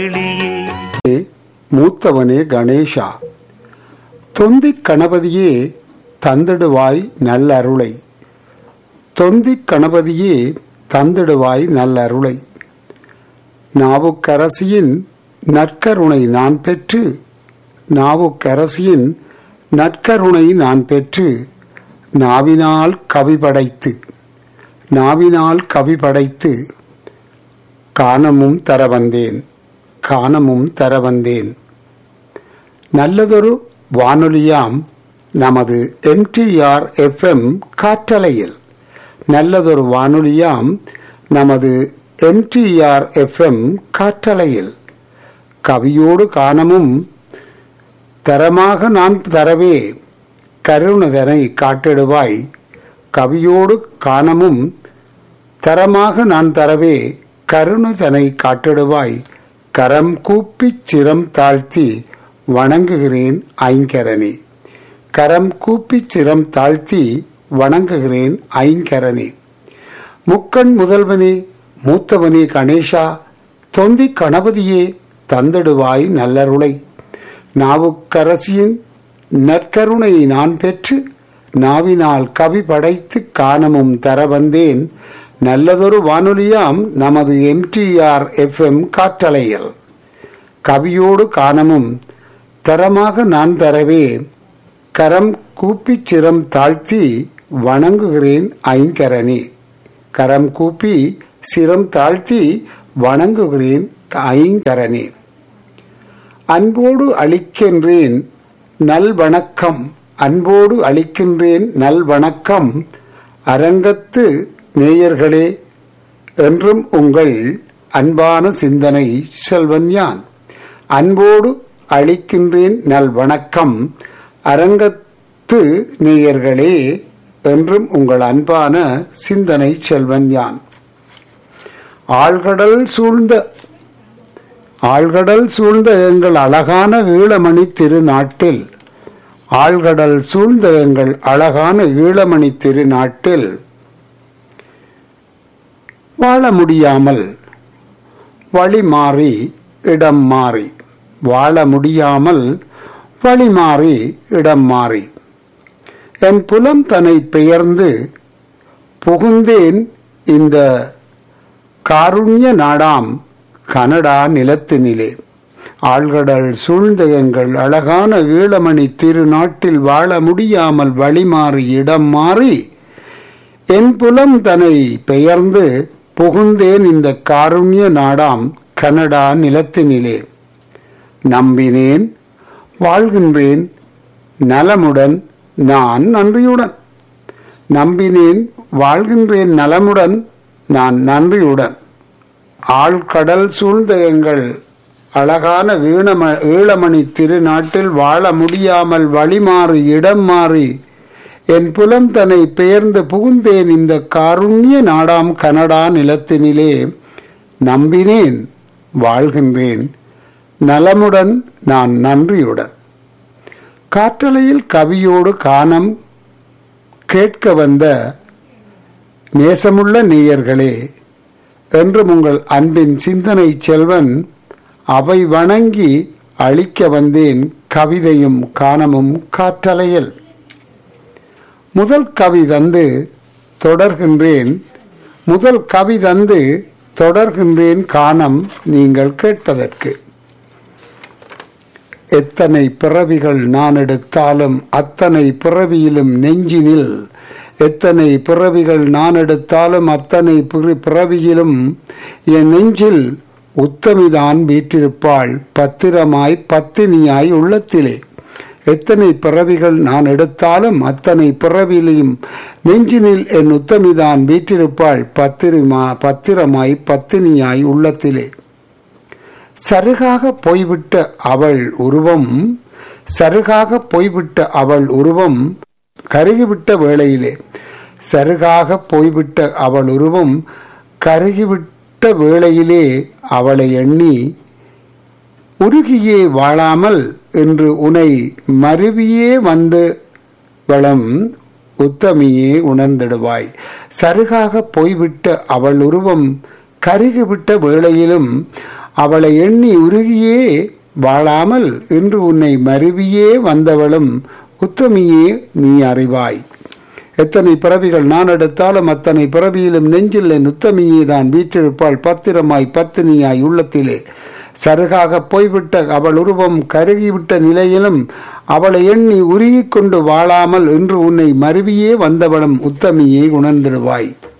மூத்தவனே கணேஷா தொந்திக் கணபதியே தந்திடுவாய் நல்லருளை தொந்திக் கணபதியே தந்திடுவாய் நல்லருளை நாவுக்கரசியின் நற்கருணை நான் பெற்று நாவுக்கரசியின் நற்கருணை நான் பெற்று நாவினால் கவி படைத்து நாவினால் கவி படைத்து காணமும் தர வந்தேன் காணமும் தர வந்தேன் நல்லதொரு வானொலியாம் நமது எம்டிஆர் எஃப்எம் காற்றலையில் நல்லதொரு வானொலியாம் நமது எம்டிஆர் எஃப்எம் காற்றலையில் கவியோடு காணமும் தரமாக நான் தரவே கருணதனை காட்டிடுவாய் கவியோடு காணமும் தரமாக நான் தரவே கருணதனை காட்டிடுவாய் கரம் கூப்பிச் சிரம் தாழ்த்தி வணங்குகிறேன் ஐங்கரணி கரம் கூப்பிச் சிரம் தாழ்த்தி வணங்குகிறேன் ஐங்கரணி முக்கண் முதல்வனே மூத்தவனே கணேஷா தொந்தி கணபதியே தந்திடுவாய் நல்லருளை நாவுக்கரசியின் நற்கருணை நான் பெற்று நாவினால் கவி படைத்து காணமும் தர வந்தேன் நல்லதொரு வானொலியாம் நமது எம்டிஆர் எஃப்எம் காற்றலையில் கவியோடு காணமும் தரமாக நான் தரவே கரம் கூப்பிச் சிரம் தாழ்த்தி வணங்குகிறேன் ஐங்கரணி கரம் கூப்பி சிரம் தாழ்த்தி வணங்குகிறேன் ஐங்கரணி அன்போடு அளிக்கின்றேன் நல்வணக்கம் அன்போடு அளிக்கின்றேன் நல்வணக்கம் அரங்கத்து நேயர்களே என்றும் உங்கள் அன்பான சிந்தனை செல்வன் யான் அன்போடு அளிக்கின்றேன் நல்வணக்கம் அரங்கத்து நேயர்களே என்றும் உங்கள் அன்பான சிந்தனை செல்வன் யான் ஆழ்கடல் சூழ்ந்த ஆழ்கடல் சூழ்ந்த எங்கள் அழகான ஈழமணி திருநாட்டில் ஆழ்கடல் சூழ்ந்த எங்கள் அழகான ஈழமணி திருநாட்டில் வாழ முடியாமல் வழி மாறி இடம் மாறி வாழ முடியாமல் வழி மாறி இடம் மாறி என் புலம் தன்னை பெயர்ந்து புகுந்தேன் இந்த காருண்ய நாடாம் கனடா நிலத்தினிலே ஆழ்கடல் சூழ்ந்த எங்கள் அழகான ஈழமணி திருநாட்டில் வாழ முடியாமல் வழி மாறி இடம் மாறி என் புலம் தன்னை பெயர்ந்து புகுந்தேன் இந்த காருண்ய நாடாம் கனடா நிலத்தினிலே நம்பினேன் வாழ்கின்றேன் நலமுடன் நான் நன்றியுடன் நம்பினேன் வாழ்கின்றேன் நலமுடன் நான் நன்றியுடன் ஆழ்கடல் சூழ்ந்த எங்கள் அழகான வீணம ஈழமணி திருநாட்டில் வாழ முடியாமல் வழிமாறி இடம் மாறி என் புலம் தன்னை பெயர்ந்து புகுந்தேன் இந்த காருண்ய நாடாம் கனடா நிலத்தினிலே நம்பினேன் வாழ்கின்றேன் நலமுடன் நான் நன்றியுடன் காற்றலையில் கவியோடு காணம் கேட்க வந்த நேசமுள்ள நேயர்களே என்றும் உங்கள் அன்பின் சிந்தனை செல்வன் அவை வணங்கி அழிக்க வந்தேன் கவிதையும் காணமும் காற்றலையில் முதல் கவி தந்து தொடர்கின்றேன் முதல் கவி தந்து தொடர்கின்றேன் காணம் நீங்கள் கேட்பதற்கு எத்தனை பிறவிகள் நான் எடுத்தாலும் அத்தனை பிறவியிலும் நெஞ்சினில் எத்தனை பிறவிகள் நான் எடுத்தாலும் அத்தனை பிறவியிலும் என் நெஞ்சில் உத்தமிதான் வீற்றிருப்பாள் பத்திரமாய் பத்தினியாய் உள்ளத்திலே எத்தனை பிறவிகள் நான் எடுத்தாலும் அத்தனை பிறவிலையும் நெஞ்சினில் என் உத்தமிதான் வீற்றிருப்பாள் பத்திரமா பத்திரமாய் பத்தினியாய் உள்ளத்திலே சருகாக போய்விட்ட அவள் உருவம் சருகாக போய்விட்ட அவள் உருவம் கருகிவிட்ட வேளையிலே சருகாக போய்விட்ட அவள் உருவம் கருகிவிட்ட வேளையிலே அவளை எண்ணி உருகியே வாழாமல் என்று உனை மருவியே வந்து வளம் உத்தமியே உணர்ந்திடுவாய் சருகாக போய்விட்ட அவள் உருவம் கருகிவிட்ட வேளையிலும் அவளை எண்ணி உருகியே வாழாமல் இன்று உன்னை மருவியே வந்தவளும் உத்தமியே நீ அறிவாய் எத்தனை பிறவிகள் நான் எடுத்தாலும் அத்தனை பிறவியிலும் நெஞ்சில் என் உத்தமியே தான் வீற்றிருப்பாள் பத்திரமாய் பத்தினியாய் உள்ளத்திலே சருகாக போய்விட்ட அவள் உருவம் கருகிவிட்ட நிலையிலும் அவளை எண்ணி உருகிக் கொண்டு வாழாமல் இன்று உன்னை மருவியே வந்தவளும் உத்தமியே உணர்ந்திடுவாய்